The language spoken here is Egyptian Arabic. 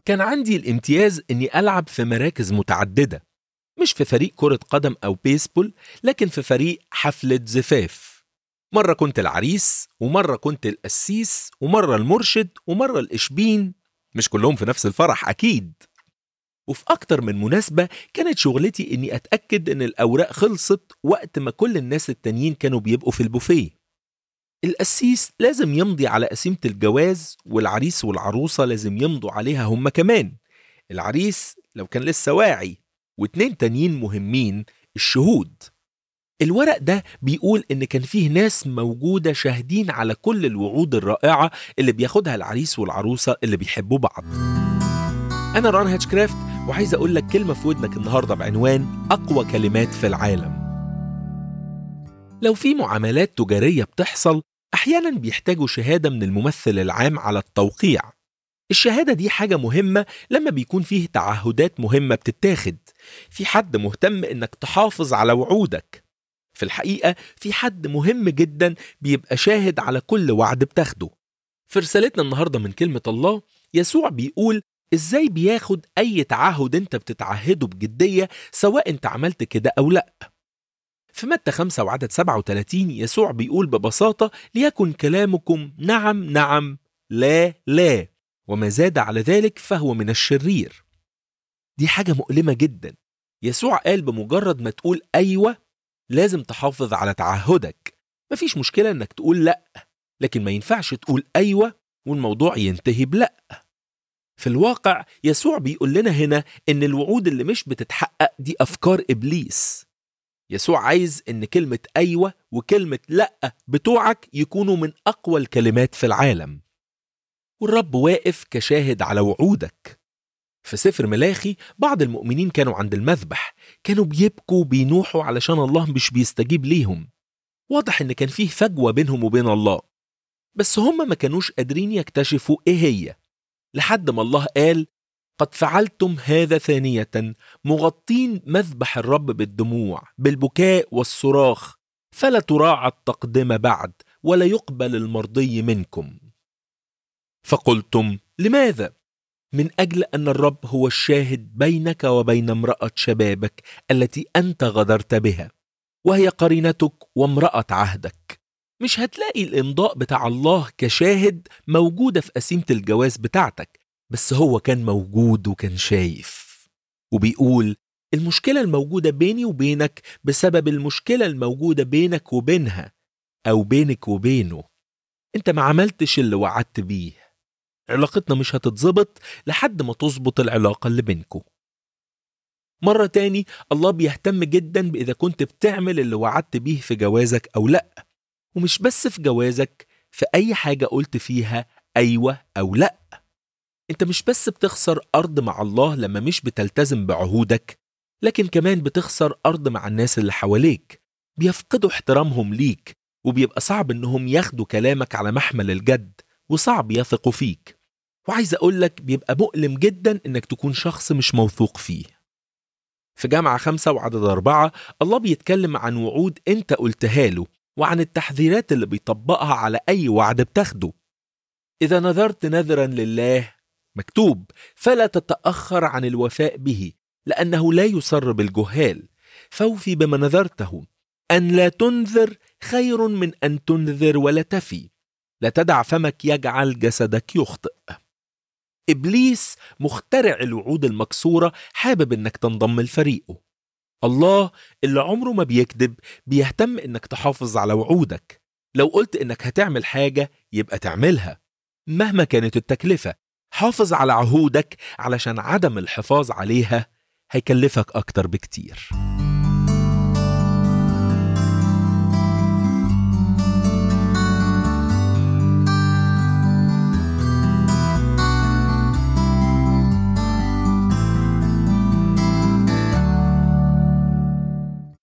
كان عندي الامتياز اني العب في مراكز متعدده مش في فريق كره قدم او بيسبول لكن في فريق حفله زفاف مره كنت العريس ومره كنت القسيس ومره المرشد ومره الاشبين مش كلهم في نفس الفرح اكيد وفي أكتر من مناسبة كانت شغلتي إني أتأكد إن الأوراق خلصت وقت ما كل الناس التانيين كانوا بيبقوا في البوفيه القسيس لازم يمضي على قسيمة الجواز والعريس والعروسة لازم يمضوا عليها هم كمان العريس لو كان لسه واعي واتنين تانيين مهمين الشهود الورق ده بيقول إن كان فيه ناس موجودة شاهدين على كل الوعود الرائعة اللي بياخدها العريس والعروسة اللي بيحبوا بعض أنا ران هاتشكرافت وعايز أقول لك كلمة في ودنك النهاردة بعنوان أقوى كلمات في العالم لو في معاملات تجارية بتحصل أحيانا بيحتاجوا شهادة من الممثل العام على التوقيع الشهادة دي حاجة مهمة لما بيكون فيه تعهدات مهمة بتتاخد في حد مهتم إنك تحافظ على وعودك في الحقيقة في حد مهم جدا بيبقى شاهد على كل وعد بتاخده في رسالتنا النهاردة من كلمة الله يسوع بيقول ازاي بياخد اي تعهد انت بتتعهده بجدية سواء انت عملت كده او لا في متى 5 وعدد 37 يسوع بيقول ببساطة ليكن كلامكم نعم نعم لا لا وما زاد على ذلك فهو من الشرير دي حاجة مؤلمة جدا يسوع قال بمجرد ما تقول أيوة لازم تحافظ على تعهدك مفيش مشكلة انك تقول لا لكن ما ينفعش تقول أيوة والموضوع ينتهي بلأ في الواقع يسوع بيقول لنا هنا ان الوعود اللي مش بتتحقق دي افكار ابليس يسوع عايز ان كلمه ايوه وكلمه لا بتوعك يكونوا من اقوى الكلمات في العالم والرب واقف كشاهد على وعودك في سفر ملاخي بعض المؤمنين كانوا عند المذبح كانوا بيبكوا وبينوحوا علشان الله مش بيستجيب ليهم واضح ان كان فيه فجوه بينهم وبين الله بس هم ما كانوش قادرين يكتشفوا ايه هي لحد ما الله قال قد فعلتم هذا ثانية مغطين مذبح الرب بالدموع بالبكاء والصراخ فلا تراعى التقدمة بعد ولا يقبل المرضي منكم فقلتم لماذا؟ من أجل أن الرب هو الشاهد بينك وبين امرأة شبابك التي أنت غدرت بها وهي قرينتك وامرأة عهدك مش هتلاقي الإمضاء بتاع الله كشاهد موجودة في قسيمة الجواز بتاعتك بس هو كان موجود وكان شايف وبيقول المشكلة الموجودة بيني وبينك بسبب المشكلة الموجودة بينك وبينها أو بينك وبينه أنت ما عملتش اللي وعدت بيه علاقتنا مش هتتظبط لحد ما تظبط العلاقة اللي بينكم مرة تاني الله بيهتم جدا بإذا كنت بتعمل اللي وعدت بيه في جوازك أو لأ ومش بس في جوازك في أي حاجة قلت فيها أيوة أو لأ أنت مش بس بتخسر أرض مع الله لما مش بتلتزم بعهودك لكن كمان بتخسر أرض مع الناس اللي حواليك بيفقدوا احترامهم ليك وبيبقى صعب إنهم ياخدوا كلامك على محمل الجد وصعب يثقوا فيك وعايز أقولك بيبقى مؤلم جدا إنك تكون شخص مش موثوق فيه في جامعة خمسة وعدد أربعة الله بيتكلم عن وعود أنت قلتها له وعن التحذيرات اللي بيطبقها على أي وعد بتاخده إذا نذرت نذرا لله مكتوب فلا تتأخر عن الوفاء به لأنه لا يسر بالجهال فوفي بما نذرته أن لا تنذر خير من أن تنذر ولا تفي لا تدع فمك يجعل جسدك يخطئ إبليس مخترع الوعود المكسورة حابب إنك تنضم لفريقه الله اللي عمره ما بيكذب بيهتم إنك تحافظ على وعودك لو قلت إنك هتعمل حاجة يبقى تعملها مهما كانت التكلفة حافظ على عهودك علشان عدم الحفاظ عليها هيكلفك أكتر بكتير